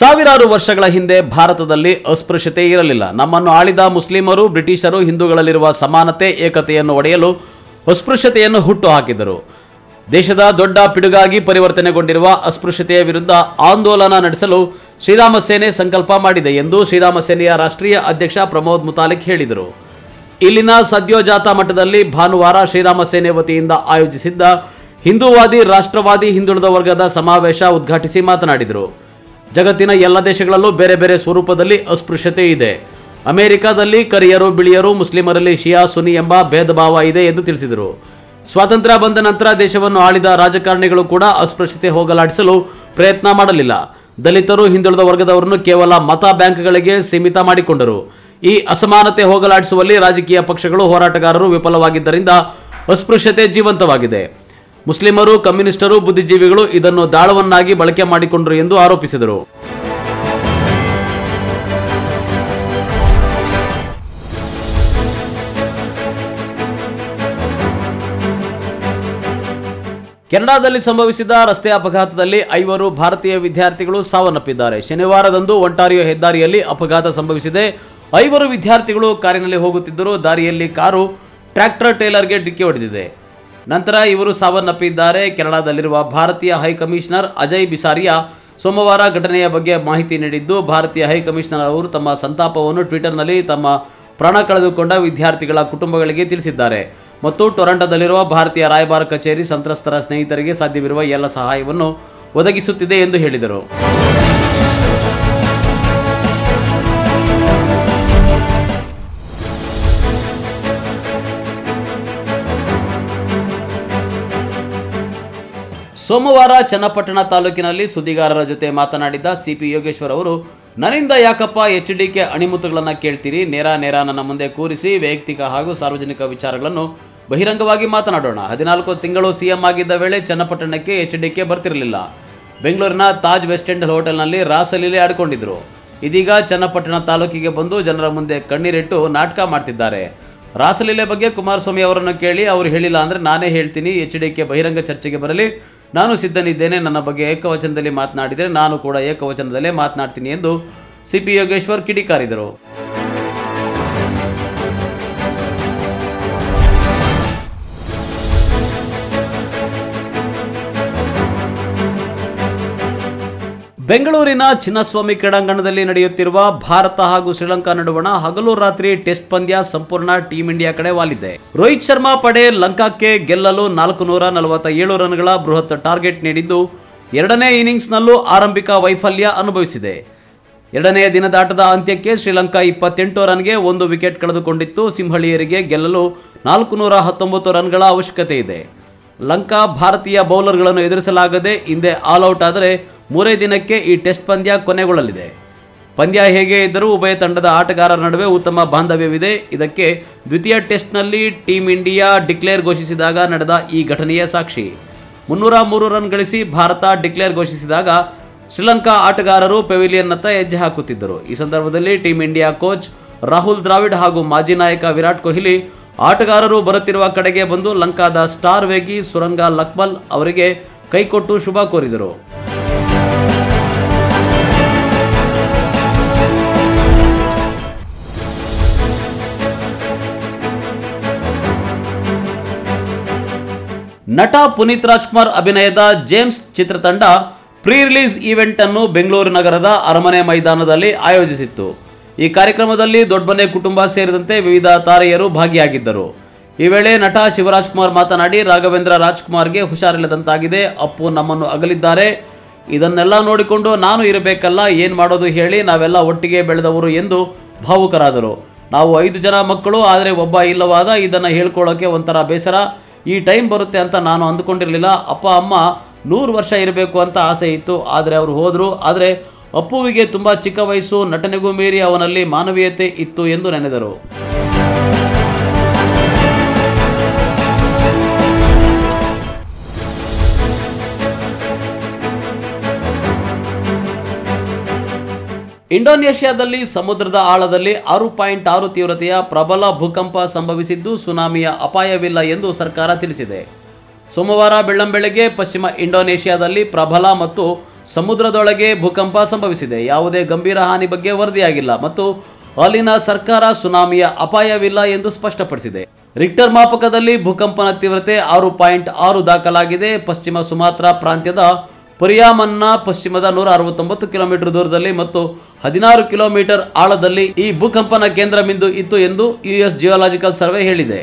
ಸಾವಿರಾರು ವರ್ಷಗಳ ಹಿಂದೆ ಭಾರತದಲ್ಲಿ ಅಸ್ಪೃಶ್ಯತೆ ಇರಲಿಲ್ಲ ನಮ್ಮನ್ನು ಆಳಿದ ಮುಸ್ಲಿಮರು ಬ್ರಿಟಿಷರು ಹಿಂದೂಗಳಲ್ಲಿರುವ ಸಮಾನತೆ ಏಕತೆಯನ್ನು ಒಡೆಯಲು ಅಸ್ಪೃಶ್ಯತೆಯನ್ನು ಹುಟ್ಟು ಹಾಕಿದರು ದೇಶದ ದೊಡ್ಡ ಪಿಡುಗಾಗಿ ಪರಿವರ್ತನೆಗೊಂಡಿರುವ ಅಸ್ಪೃಶ್ಯತೆಯ ವಿರುದ್ಧ ಆಂದೋಲನ ನಡೆಸಲು ಶ್ರೀರಾಮ ಸೇನೆ ಸಂಕಲ್ಪ ಮಾಡಿದೆ ಎಂದು ಶ್ರೀರಾಮ ಸೇನೆಯ ರಾಷ್ಟ್ರೀಯ ಅಧ್ಯಕ್ಷ ಪ್ರಮೋದ್ ಮುತಾಲಿಕ್ ಹೇಳಿದರು ಇಲ್ಲಿನ ಸದ್ಯೋಜಾತ ಮಠದಲ್ಲಿ ಭಾನುವಾರ ಶ್ರೀರಾಮ ಸೇನೆ ವತಿಯಿಂದ ಆಯೋಜಿಸಿದ್ದ ಹಿಂದೂವಾದಿ ರಾಷ್ಟ್ರವಾದಿ ಹಿಂದುಳಿದ ವರ್ಗದ ಸಮಾವೇಶ ಉದ್ಘಾಟಿಸಿ ಮಾತನಾಡಿದರು ಜಗತ್ತಿನ ಎಲ್ಲ ದೇಶಗಳಲ್ಲೂ ಬೇರೆ ಬೇರೆ ಸ್ವರೂಪದಲ್ಲಿ ಅಸ್ಪೃಶ್ಯತೆ ಇದೆ ಅಮೆರಿಕದಲ್ಲಿ ಕರಿಯರು ಬಿಳಿಯರು ಮುಸ್ಲಿಮರಲ್ಲಿ ಶಿಯಾ ಸುನಿ ಎಂಬ ಭೇದ ಭಾವ ಇದೆ ಎಂದು ತಿಳಿಸಿದರು ಸ್ವಾತಂತ್ರ್ಯ ಬಂದ ನಂತರ ದೇಶವನ್ನು ಆಳಿದ ರಾಜಕಾರಣಿಗಳು ಕೂಡ ಅಸ್ಪೃಶ್ಯತೆ ಹೋಗಲಾಡಿಸಲು ಪ್ರಯತ್ನ ಮಾಡಲಿಲ್ಲ ದಲಿತರು ಹಿಂದುಳಿದ ವರ್ಗದವರನ್ನು ಕೇವಲ ಮತ ಬ್ಯಾಂಕ್ಗಳಿಗೆ ಸೀಮಿತ ಮಾಡಿಕೊಂಡರು ಈ ಅಸಮಾನತೆ ಹೋಗಲಾಡಿಸುವಲ್ಲಿ ರಾಜಕೀಯ ಪಕ್ಷಗಳು ಹೋರಾಟಗಾರರು ವಿಫಲವಾಗಿದ್ದರಿಂದ ಅಸ್ಪೃಶ್ಯತೆ ಜೀವಂತವಾಗಿದೆ ಮುಸ್ಲಿಮರು ಕಮ್ಯುನಿಸ್ಟರು ಬುದ್ಧಿಜೀವಿಗಳು ಇದನ್ನು ದಾಳವನ್ನಾಗಿ ಬಳಕೆ ಮಾಡಿಕೊಂಡರು ಎಂದು ಆರೋಪಿಸಿದರು ಕೆನಡಾದಲ್ಲಿ ಸಂಭವಿಸಿದ ರಸ್ತೆ ಅಪಘಾತದಲ್ಲಿ ಐವರು ಭಾರತೀಯ ವಿದ್ಯಾರ್ಥಿಗಳು ಸಾವನ್ನಪ್ಪಿದ್ದಾರೆ ಶನಿವಾರದಂದು ಒಂಟಾರಿಯೋ ಹೆದ್ದಾರಿಯಲ್ಲಿ ಅಪಘಾತ ಸಂಭವಿಸಿದೆ ಐವರು ವಿದ್ಯಾರ್ಥಿಗಳು ಕಾರಿನಲ್ಲಿ ಹೋಗುತ್ತಿದ್ದರು ದಾರಿಯಲ್ಲಿ ಕಾರು ಟ್ರ್ಯಾಕ್ಟರ್ ಟೇಲರ್ಗೆ ಡಿಕ್ಕಿ ಹೊಡೆದಿದೆ ನಂತರ ಇವರು ಸಾವನ್ನಪ್ಪಿದ್ದಾರೆ ಕೆನಡಾದಲ್ಲಿರುವ ಭಾರತೀಯ ಹೈಕಮಿಷನರ್ ಅಜಯ್ ಬಿಸಾರಿಯಾ ಸೋಮವಾರ ಘಟನೆಯ ಬಗ್ಗೆ ಮಾಹಿತಿ ನೀಡಿದ್ದು ಭಾರತೀಯ ಹೈಕಮಿಷನರ್ ಅವರು ತಮ್ಮ ಸಂತಾಪವನ್ನು ಟ್ವಿಟರ್ನಲ್ಲಿ ತಮ್ಮ ಪ್ರಾಣ ಕಳೆದುಕೊಂಡ ವಿದ್ಯಾರ್ಥಿಗಳ ಕುಟುಂಬಗಳಿಗೆ ತಿಳಿಸಿದ್ದಾರೆ ಮತ್ತು ಟೊರಂಟೊದಲ್ಲಿರುವ ಭಾರತೀಯ ರಾಯಭಾರ ಕಚೇರಿ ಸಂತ್ರಸ್ತರ ಸ್ನೇಹಿತರಿಗೆ ಸಾಧ್ಯವಿರುವ ಎಲ್ಲ ಸಹಾಯವನ್ನು ಒದಗಿಸುತ್ತಿದೆ ಎಂದು ಹೇಳಿದರು ಸೋಮವಾರ ಚನ್ನಪಟ್ಟಣ ತಾಲೂಕಿನಲ್ಲಿ ಸುದ್ದಿಗಾರರ ಜೊತೆ ಮಾತನಾಡಿದ ಸಿಪಿ ಯೋಗೇಶ್ವರ್ ಅವರು ನನ್ನಿಂದ ಯಾಕಪ್ಪ ಎಚ್ ಡಿಕೆ ಅಣಿಮುತ್ತುಗಳನ್ನು ಕೇಳ್ತೀರಿ ನೇರ ನೇರ ನನ್ನ ಮುಂದೆ ಕೂರಿಸಿ ವೈಯಕ್ತಿಕ ಹಾಗೂ ಸಾರ್ವಜನಿಕ ವಿಚಾರಗಳನ್ನು ಬಹಿರಂಗವಾಗಿ ಮಾತನಾಡೋಣ ಹದಿನಾಲ್ಕು ತಿಂಗಳು ಸಿಎಂ ಆಗಿದ್ದ ವೇಳೆ ಚನ್ನಪಟ್ಟಣಕ್ಕೆ ಎಚ್ ಡಿಕೆ ಬರ್ತಿರಲಿಲ್ಲ ಬೆಂಗಳೂರಿನ ತಾಜ್ ವೆಸ್ಟ್ ಎಂಡ್ ಹೋಟೆಲ್ನಲ್ಲಿ ರಾಸಲೀಲೆ ಆಡಿಕೊಂಡಿದ್ರು ಇದೀಗ ಚನ್ನಪಟ್ಟಣ ತಾಲೂಕಿಗೆ ಬಂದು ಜನರ ಮುಂದೆ ಕಣ್ಣೀರಿಟ್ಟು ನಾಟಕ ಮಾಡ್ತಿದ್ದಾರೆ ರಾಸಲೀಲೆ ಬಗ್ಗೆ ಕುಮಾರಸ್ವಾಮಿ ಅವರನ್ನು ಕೇಳಿ ಅವರು ಹೇಳಿಲ್ಲ ಅಂದರೆ ನಾನೇ ಹೇಳ್ತೀನಿ ಎಚ್ ಡಿ ಕೆ ಬಹಿರಂಗ ಚರ್ಚೆಗೆ ಬರಲಿ ನಾನು ಸಿದ್ಧನಿದ್ದೇನೆ ನನ್ನ ಬಗ್ಗೆ ಏಕವಚನದಲ್ಲಿ ಮಾತನಾಡಿದರೆ ನಾನು ಕೂಡ ಏಕವಚನದಲ್ಲೇ ಮಾತನಾಡ್ತೀನಿ ಎಂದು ಸಿ ಪಿ ಯೋಗೇಶ್ವರ್ ಕಿಡಿಕಾರಿದರು ಬೆಂಗಳೂರಿನ ಚಿನ್ನಸ್ವಾಮಿ ಕ್ರೀಡಾಂಗಣದಲ್ಲಿ ನಡೆಯುತ್ತಿರುವ ಭಾರತ ಹಾಗೂ ಶ್ರೀಲಂಕಾ ನಡುವಣ ಹಗಲು ರಾತ್ರಿ ಟೆಸ್ಟ್ ಪಂದ್ಯ ಸಂಪೂರ್ಣ ಟೀಂ ಇಂಡಿಯಾ ಕಡೆ ವಾಲಿದೆ ರೋಹಿತ್ ಶರ್ಮಾ ಪಡೆ ಲಂಕಾಕ್ಕೆ ಗೆಲ್ಲಲು ನಾಲ್ಕು ನೂರ ನಲವತ್ತ ಏಳು ರನ್ಗಳ ಬೃಹತ್ ಟಾರ್ಗೆಟ್ ನೀಡಿದ್ದು ಎರಡನೇ ಇನ್ನಿಂಗ್ಸ್ನಲ್ಲೂ ಆರಂಭಿಕ ವೈಫಲ್ಯ ಅನುಭವಿಸಿದೆ ಎರಡನೆಯ ದಿನದಾಟದ ಅಂತ್ಯಕ್ಕೆ ಶ್ರೀಲಂಕಾ ಇಪ್ಪತ್ತೆಂಟು ರನ್ಗೆ ಒಂದು ವಿಕೆಟ್ ಕಳೆದುಕೊಂಡಿತ್ತು ಸಿಂಹಳಿಯರಿಗೆ ಗೆಲ್ಲಲು ನಾಲ್ಕು ನೂರ ಹತ್ತೊಂಬತ್ತು ರನ್ಗಳ ಅವಶ್ಯಕತೆ ಇದೆ ಲಂಕಾ ಭಾರತೀಯ ಬೌಲರ್ಗಳನ್ನು ಎದುರಿಸಲಾಗದೆ ಹಿಂದೆ ಆಲ್ಔಟ್ ಆದರೆ ಮೂರೇ ದಿನಕ್ಕೆ ಈ ಟೆಸ್ಟ್ ಪಂದ್ಯ ಕೊನೆಗೊಳ್ಳಲಿದೆ ಪಂದ್ಯ ಹೇಗೆ ಇದ್ದರೂ ಉಭಯ ತಂಡದ ಆಟಗಾರರ ನಡುವೆ ಉತ್ತಮ ಬಾಂಧವ್ಯವಿದೆ ಇದಕ್ಕೆ ದ್ವಿತೀಯ ಟೆಸ್ಟ್ನಲ್ಲಿ ಟೀಂ ಇಂಡಿಯಾ ಡಿಕ್ಲೇರ್ ಘೋಷಿಸಿದಾಗ ನಡೆದ ಈ ಘಟನೆಯ ಸಾಕ್ಷಿ ಮುನ್ನೂರ ಮೂರು ರನ್ ಗಳಿಸಿ ಭಾರತ ಡಿಕ್ಲೇರ್ ಘೋಷಿಸಿದಾಗ ಶ್ರೀಲಂಕಾ ಆಟಗಾರರು ಪೆವಿಲಿಯನ್ನತ್ತ ಹೆಜ್ಜೆ ಹಾಕುತ್ತಿದ್ದರು ಈ ಸಂದರ್ಭದಲ್ಲಿ team India coach Rahul Dravid ಹಾಗೂ ಮಾಜಿ ನಾಯಕ ವಿರಾಟ್ ಕೊಹ್ಲಿ ಆಟಗಾರರು ಬರುತ್ತಿರುವ ಕಡೆಗೆ ಬಂದು ಲಂಕಾದ ಸ್ಟಾರ್ ವೇಗಿ ಸುರಂಗ ಲಕ್ಮಲ್ ಅವರಿಗೆ ಕೈಕೊಟ್ಟು ಶುಭ ಕೋರಿದರು ನಟ ಪುನೀತ್ ರಾಜ್ಕುಮಾರ್ ಅಭಿನಯದ ಜೇಮ್ಸ್ ಚಿತ್ರತಂಡ ಪ್ರೀ ರಿಲೀಸ್ ಈವೆಂಟ್ ಅನ್ನು ಬೆಂಗಳೂರು ನಗರದ ಅರಮನೆ ಮೈದಾನದಲ್ಲಿ ಆಯೋಜಿಸಿತ್ತು ಈ ಕಾರ್ಯಕ್ರಮದಲ್ಲಿ ದೊಡ್ಡಮನೆ ಕುಟುಂಬ ಸೇರಿದಂತೆ ವಿವಿಧ ತಾರೆಯರು ಭಾಗಿಯಾಗಿದ್ದರು ಈ ವೇಳೆ ನಟ ಶಿವರಾಜ್ ಕುಮಾರ್ ಮಾತನಾಡಿ ರಾಘವೇಂದ್ರ ರಾಜ್ಕುಮಾರ್ಗೆ ಹುಷಾರಿಲ್ಲದಂತಾಗಿದೆ ಅಪ್ಪು ನಮ್ಮನ್ನು ಅಗಲಿದ್ದಾರೆ ಇದನ್ನೆಲ್ಲ ನೋಡಿಕೊಂಡು ನಾನು ಇರಬೇಕಲ್ಲ ಏನು ಮಾಡೋದು ಹೇಳಿ ನಾವೆಲ್ಲ ಒಟ್ಟಿಗೆ ಬೆಳೆದವರು ಎಂದು ಭಾವುಕರಾದರು ನಾವು ಐದು ಜನ ಮಕ್ಕಳು ಆದರೆ ಒಬ್ಬ ಇಲ್ಲವಾದ ಇದನ್ನು ಹೇಳ್ಕೊಳ್ಳೋಕೆ ಒಂಥರ ಬೇಸರ ಈ ಟೈಮ್ ಬರುತ್ತೆ ಅಂತ ನಾನು ಅಂದುಕೊಂಡಿರಲಿಲ್ಲ ಅಪ್ಪ ಅಮ್ಮ ನೂರು ವರ್ಷ ಇರಬೇಕು ಅಂತ ಆಸೆ ಇತ್ತು ಆದರೆ ಅವರು ಹೋದರು ಆದರೆ ಅಪ್ಪುವಿಗೆ ತುಂಬ ಚಿಕ್ಕ ವಯಸ್ಸು ನಟನೆಗೂ ಮೀರಿ ಅವನಲ್ಲಿ ಮಾನವೀಯತೆ ಇತ್ತು ಎಂದು ನೆನೆದರು ಇಂಡೋನೇಷ್ಯಾದಲ್ಲಿ ಸಮುದ್ರದ ಆಳದಲ್ಲಿ ಆರು ಪಾಯಿಂಟ್ ಆರು ತೀವ್ರತೆಯ ಪ್ರಬಲ ಭೂಕಂಪ ಸಂಭವಿಸಿದ್ದು ಸುನಾಮಿಯ ಅಪಾಯವಿಲ್ಲ ಎಂದು ಸರ್ಕಾರ ತಿಳಿಸಿದೆ ಸೋಮವಾರ ಬೆಳ್ಳಂಬೆಳಗ್ಗೆ ಪಶ್ಚಿಮ ಇಂಡೋನೇಷ್ಯಾದಲ್ಲಿ ಪ್ರಬಲ ಮತ್ತು ಸಮುದ್ರದೊಳಗೆ ಭೂಕಂಪ ಸಂಭವಿಸಿದೆ ಯಾವುದೇ ಗಂಭೀರ ಹಾನಿ ಬಗ್ಗೆ ವರದಿಯಾಗಿಲ್ಲ ಮತ್ತು ಅಲ್ಲಿನ ಸರ್ಕಾರ ಸುನಾಮಿಯ ಅಪಾಯವಿಲ್ಲ ಎಂದು ಸ್ಪಷ್ಟಪಡಿಸಿದೆ ರಿಕ್ಟರ್ ಮಾಪಕದಲ್ಲಿ ಭೂಕಂಪನ ತೀವ್ರತೆ ಆರು ಪಾಯಿಂಟ್ ಆರು ದಾಖಲಾಗಿದೆ ಪಶ್ಚಿಮ ಸುಮಾತ್ರಾ ಪ್ರಾಂತ್ಯದ ಪರಿಯಾಮನ್ನ ಪಶ್ಚಿಮದ ನೂರ ಅರವತ್ತೊಂಬತ್ತು ಕಿಲೋಮೀಟರ್ ದೂರದಲ್ಲಿ ಮತ್ತು ಹದಿನಾರು ಕಿಲೋಮೀಟರ್ ಆಳದಲ್ಲಿ ಈ ಭೂಕಂಪನ ಕೇಂದ್ರ ಬಿಂದು ಇತ್ತು ಎಂದು ಯುಎಸ್ ಜಿಯೋಲಾಜಿಕಲ್ ಸರ್ವೆ ಹೇಳಿದೆ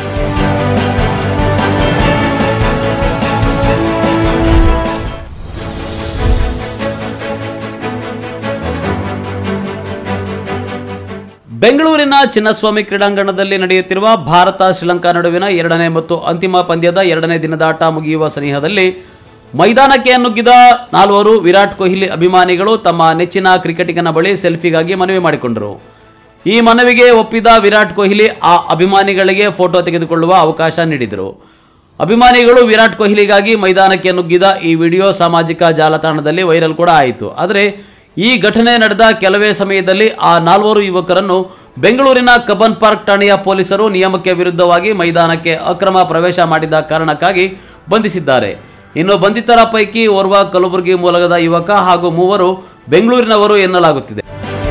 ಬೆಂಗಳೂರಿನ ಚಿನ್ನಸ್ವಾಮಿ ಕ್ರೀಡಾಂಗಣದಲ್ಲಿ ನಡೆಯುತ್ತಿರುವ ಭಾರತ ಶ್ರೀಲಂಕಾ ನಡುವಿನ ಎರಡನೇ ಮತ್ತು ಅಂತಿಮ ಪಂದ್ಯದ ಎರಡನೇ ದಿನದ ಆಟ ಮುಗಿಯುವ ಸನಿಹದಲ್ಲಿ ಮೈದಾನಕ್ಕೆ ನುಗ್ಗಿದ ನಾಲ್ವರು ವಿರಾಟ್ ಕೊಹ್ಲಿ ಅಭಿಮಾನಿಗಳು ತಮ್ಮ ನೆಚ್ಚಿನ ಕ್ರಿಕೆಟಿಗನ ಬಳಿ ಸೆಲ್ಫಿಗಾಗಿ ಮನವಿ ಮಾಡಿಕೊಂಡರು ಈ ಮನವಿಗೆ ಒಪ್ಪಿದ ವಿರಾಟ್ ಕೊಹ್ಲಿ ಆ ಅಭಿಮಾನಿಗಳಿಗೆ ಫೋಟೋ ತೆಗೆದುಕೊಳ್ಳುವ ಅವಕಾಶ ನೀಡಿದರು ಅಭಿಮಾನಿಗಳು ವಿರಾಟ್ ಕೊಹ್ಲಿಗಾಗಿ ಮೈದಾನಕ್ಕೆ ನುಗ್ಗಿದ ಈ ವಿಡಿಯೋ ಸಾಮಾಜಿಕ ಜಾಲತಾಣದಲ್ಲಿ ವೈರಲ್ ಕೂಡ ಆಯಿತು ಆದರೆ ಈ ಘಟನೆ ನಡೆದ ಕೆಲವೇ ಸಮಯದಲ್ಲಿ ಆ ನಾಲ್ವರು ಯುವಕರನ್ನು ಬೆಂಗಳೂರಿನ ಕಬ್ಬನ್ ಪಾರ್ಕ್ ಠಾಣೆಯ ಪೊಲೀಸರು ನಿಯಮಕ್ಕೆ ವಿರುದ್ಧವಾಗಿ ಮೈದಾನಕ್ಕೆ ಅಕ್ರಮ ಪ್ರವೇಶ ಮಾಡಿದ ಕಾರಣಕ್ಕಾಗಿ ಬಂಧಿಸಿದ್ದಾರೆ ಇನ್ನು ಬಂಧಿತರ ಪೈಕಿ ಓರ್ವ ಕಲಬುರಗಿ ಮೂಲದ ಯುವಕ ಹಾಗೂ ಮೂವರು ಬೆಂಗಳೂರಿನವರು ಎನ್ನಲಾಗುತ್ತಿದೆ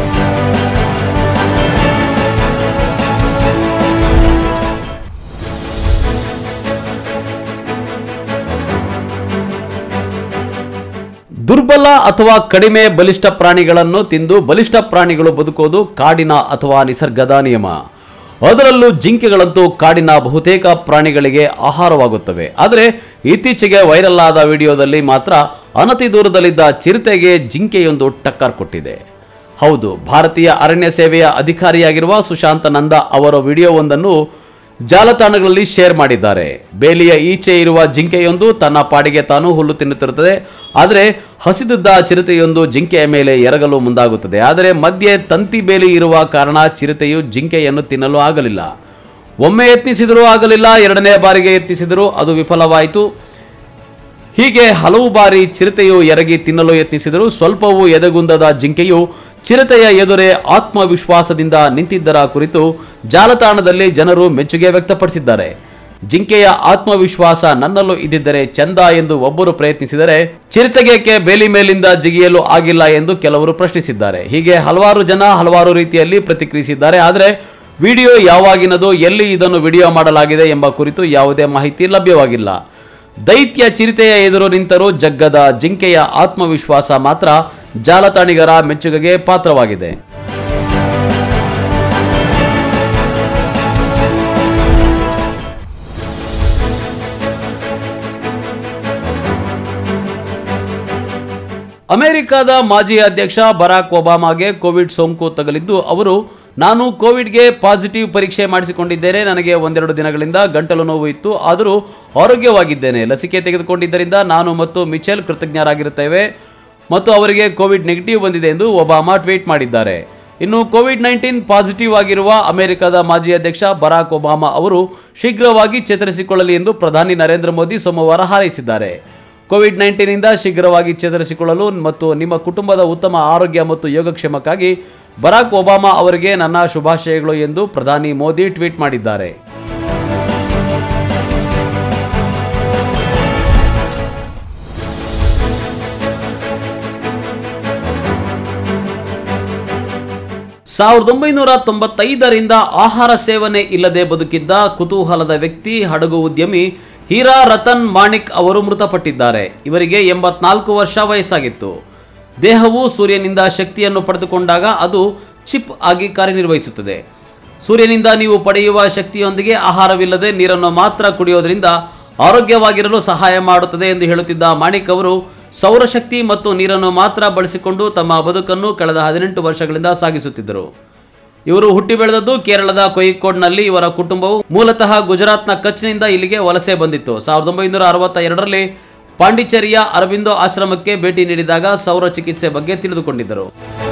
ದುರ್ಬಲ ಅಥವಾ ಕಡಿಮೆ ಬಲಿಷ್ಠ ಪ್ರಾಣಿಗಳನ್ನು ತಿಂದು ಬಲಿಷ್ಠ ಪ್ರಾಣಿಗಳು ಬದುಕೋದು ಕಾಡಿನ ಅಥವಾ ನಿಸರ್ಗದ ನಿಯಮ ಅದರಲ್ಲೂ ಜಿಂಕೆಗಳಂತೂ ಕಾಡಿನ ಬಹುತೇಕ ಪ್ರಾಣಿಗಳಿಗೆ ಆಹಾರವಾಗುತ್ತವೆ ಆದರೆ ಇತ್ತೀಚೆಗೆ ವೈರಲ್ ಆದ ವಿಡಿಯೋದಲ್ಲಿ ಮಾತ್ರ ಅನತಿ ದೂರದಲ್ಲಿದ್ದ ಚಿರತೆಗೆ ಜಿಂಕೆಯೊಂದು ಟಕ್ಕರ್ ಕೊಟ್ಟಿದೆ ಹೌದು ಭಾರತೀಯ ಅರಣ್ಯ ಸೇವೆಯ ಅಧಿಕಾರಿಯಾಗಿರುವ ಸುಶಾಂತ ನಂದ ಅವರ ವಿಡಿಯೋವೊಂದನ್ನು ಜಾಲತಾಣಗಳಲ್ಲಿ ಶೇರ್ ಮಾಡಿದ್ದಾರೆ ಬೇಲಿಯ ಈಚೆ ಇರುವ ಜಿಂಕೆಯೊಂದು ತನ್ನ ಪಾಡಿಗೆ ತಾನು ಹುಲ್ಲು ತಿನ್ನುತ್ತಿರುತ್ತದೆ ಆದರೆ ಹಸಿದಿದ್ದ ಚಿರತೆಯೊಂದು ಜಿಂಕೆಯ ಮೇಲೆ ಎರಗಲು ಮುಂದಾಗುತ್ತದೆ ಆದರೆ ಮಧ್ಯೆ ತಂತಿ ಬೇಲಿ ಇರುವ ಕಾರಣ ಚಿರತೆಯು ಜಿಂಕೆಯನ್ನು ತಿನ್ನಲು ಆಗಲಿಲ್ಲ ಒಮ್ಮೆ ಯತ್ನಿಸಿದರೂ ಆಗಲಿಲ್ಲ ಎರಡನೇ ಬಾರಿಗೆ ಯತ್ನಿಸಿದರೂ ಅದು ವಿಫಲವಾಯಿತು ಹೀಗೆ ಹಲವು ಬಾರಿ ಚಿರತೆಯು ಎರಗಿ ತಿನ್ನಲು ಯತ್ನಿಸಿದರೂ ಸ್ವಲ್ಪವೂ ಎದೆಗುಂದದ ಜಿಂಕೆಯು ಚಿರತೆಯ ಎದುರೇ ಆತ್ಮವಿಶ್ವಾಸದಿಂದ ನಿಂತಿದ್ದರ ಕುರಿತು ಜಾಲತಾಣದಲ್ಲಿ ಜನರು ಮೆಚ್ಚುಗೆ ವ್ಯಕ್ತಪಡಿಸಿದ್ದಾರೆ ಜಿಂಕೆಯ ಆತ್ಮವಿಶ್ವಾಸ ನನ್ನಲ್ಲೂ ಇದ್ದಿದ್ದರೆ ಚಂದ ಎಂದು ಒಬ್ಬರು ಪ್ರಯತ್ನಿಸಿದರೆ ಚಿರತೆಗೇಕೆ ಬೇಲಿ ಮೇಲಿಂದ ಜಿಗಿಯಲು ಆಗಿಲ್ಲ ಎಂದು ಕೆಲವರು ಪ್ರಶ್ನಿಸಿದ್ದಾರೆ ಹೀಗೆ ಹಲವಾರು ಜನ ಹಲವಾರು ರೀತಿಯಲ್ಲಿ ಪ್ರತಿಕ್ರಿಯಿಸಿದ್ದಾರೆ ಆದರೆ ವಿಡಿಯೋ ಯಾವಾಗಿನದು ಎಲ್ಲಿ ಇದನ್ನು ವಿಡಿಯೋ ಮಾಡಲಾಗಿದೆ ಎಂಬ ಕುರಿತು ಯಾವುದೇ ಮಾಹಿತಿ ಲಭ್ಯವಾಗಿಲ್ಲ ದೈತ್ಯ ಚಿರತೆಯ ಎದುರು ನಿಂತರೂ ಜಗ್ಗದ ಜಿಂಕೆಯ ಆತ್ಮವಿಶ್ವಾಸ ಮಾತ್ರ ಜಾಲತಾಣಿಗರ ಮೆಚ್ಚುಗೆಗೆ ಪಾತ್ರವಾಗಿದೆ ಅಮೆರಿಕದ ಮಾಜಿ ಅಧ್ಯಕ್ಷ ಬರಾಕ್ ಒಬಾಮಾಗೆ ಕೋವಿಡ್ ಸೋಂಕು ತಗಲಿದ್ದು ಅವರು ನಾನು ಕೋವಿಡ್ಗೆ ಪಾಸಿಟಿವ್ ಪರೀಕ್ಷೆ ಮಾಡಿಸಿಕೊಂಡಿದ್ದೇನೆ ನನಗೆ ಒಂದೆರಡು ದಿನಗಳಿಂದ ಗಂಟಲು ನೋವು ಇತ್ತು ಆದರೂ ಆರೋಗ್ಯವಾಗಿದ್ದೇನೆ ಲಸಿಕೆ ತೆಗೆದುಕೊಂಡಿದ್ದರಿಂದ ನಾನು ಮತ್ತು ಮಿಚೆಲ್ ಕೃತಜ್ಞರಾಗಿರುತ್ತೇವೆ ಮತ್ತು ಅವರಿಗೆ ಕೋವಿಡ್ ನೆಗೆಟಿವ್ ಬಂದಿದೆ ಎಂದು ಒಬಾಮಾ ಟ್ವೀಟ್ ಮಾಡಿದ್ದಾರೆ ಇನ್ನು ಕೋವಿಡ್ ನೈನ್ಟೀನ್ ಪಾಸಿಟಿವ್ ಆಗಿರುವ ಅಮೆರಿಕದ ಮಾಜಿ ಅಧ್ಯಕ್ಷ ಬರಾಕ್ ಒಬಾಮಾ ಅವರು ಶೀಘ್ರವಾಗಿ ಚೇತರಿಸಿಕೊಳ್ಳಲಿ ಎಂದು ಪ್ರಧಾನಿ ನರೇಂದ್ರ ಮೋದಿ ಸೋಮವಾರ ಹಾರೈಸಿದ್ದಾರೆ ಕೋವಿಡ್ ನೈನ್ಟೀನಿಂದ ಶೀಘ್ರವಾಗಿ ಚೇತರಿಸಿಕೊಳ್ಳಲು ಮತ್ತು ನಿಮ್ಮ ಕುಟುಂಬದ ಉತ್ತಮ ಆರೋಗ್ಯ ಮತ್ತು ಯೋಗಕ್ಷೇಮಕ್ಕಾಗಿ ಬರಾಕ್ ಒಬಾಮಾ ಅವರಿಗೆ ನನ್ನ ಶುಭಾಶಯಗಳು ಎಂದು ಪ್ರಧಾನಿ ಮೋದಿ ಟ್ವೀಟ್ ಮಾಡಿದ್ದಾರೆ ಸಾವಿರದ ಒಂಬೈನೂರ ತೊಂಬತ್ತೈದರಿಂದ ಆಹಾರ ಸೇವನೆ ಇಲ್ಲದೆ ಬದುಕಿದ್ದ ಕುತೂಹಲದ ವ್ಯಕ್ತಿ ಹಡಗು ಉದ್ಯಮಿ ಹೀರಾ ರತನ್ ಮಾಣಿಕ್ ಅವರು ಮೃತಪಟ್ಟಿದ್ದಾರೆ ಇವರಿಗೆ ಎಂಬತ್ನಾಲ್ಕು ವರ್ಷ ವಯಸ್ಸಾಗಿತ್ತು ದೇಹವು ಸೂರ್ಯನಿಂದ ಶಕ್ತಿಯನ್ನು ಪಡೆದುಕೊಂಡಾಗ ಅದು ಚಿಪ್ ಆಗಿ ಕಾರ್ಯನಿರ್ವಹಿಸುತ್ತದೆ ಸೂರ್ಯನಿಂದ ನೀವು ಪಡೆಯುವ ಶಕ್ತಿಯೊಂದಿಗೆ ಆಹಾರವಿಲ್ಲದೆ ನೀರನ್ನು ಮಾತ್ರ ಕುಡಿಯೋದ್ರಿಂದ ಆರೋಗ್ಯವಾಗಿರಲು ಸಹಾಯ ಮಾಡುತ್ತದೆ ಎಂದು ಹೇಳುತ್ತಿದ್ದ ಮಾಣಿಕ್ ಅವರು ಸೌರಶಕ್ತಿ ಮತ್ತು ನೀರನ್ನು ಮಾತ್ರ ಬಳಸಿಕೊಂಡು ತಮ್ಮ ಬದುಕನ್ನು ಕಳೆದ ಹದಿನೆಂಟು ವರ್ಷಗಳಿಂದ ಸಾಗಿಸುತ್ತಿದ್ದರು ಇವರು ಹುಟ್ಟಿ ಬೆಳೆದದ್ದು ಕೇರಳದ ಕೊಯಿಕೋಡ್ನಲ್ಲಿ ಇವರ ಕುಟುಂಬವು ಮೂಲತಃ ಗುಜರಾತ್ನ ಕಚ್ನಿಂದ ಇಲ್ಲಿಗೆ ವಲಸೆ ಬಂದಿತ್ತು ಸಾವಿರದ ಒಂಬೈನೂರ ಅರವತ್ತ ಎರಡರಲ್ಲಿ ಪಾಂಡಿಚೇರಿಯ ಅರಬಿಂದೋ ಆಶ್ರಮಕ್ಕೆ ಭೇಟಿ ನೀಡಿದಾಗ ಸೌರ ಚಿಕಿತ್ಸೆ ಬಗ್ಗೆ ತಿಳಿದುಕೊಂಡಿದ್ದರು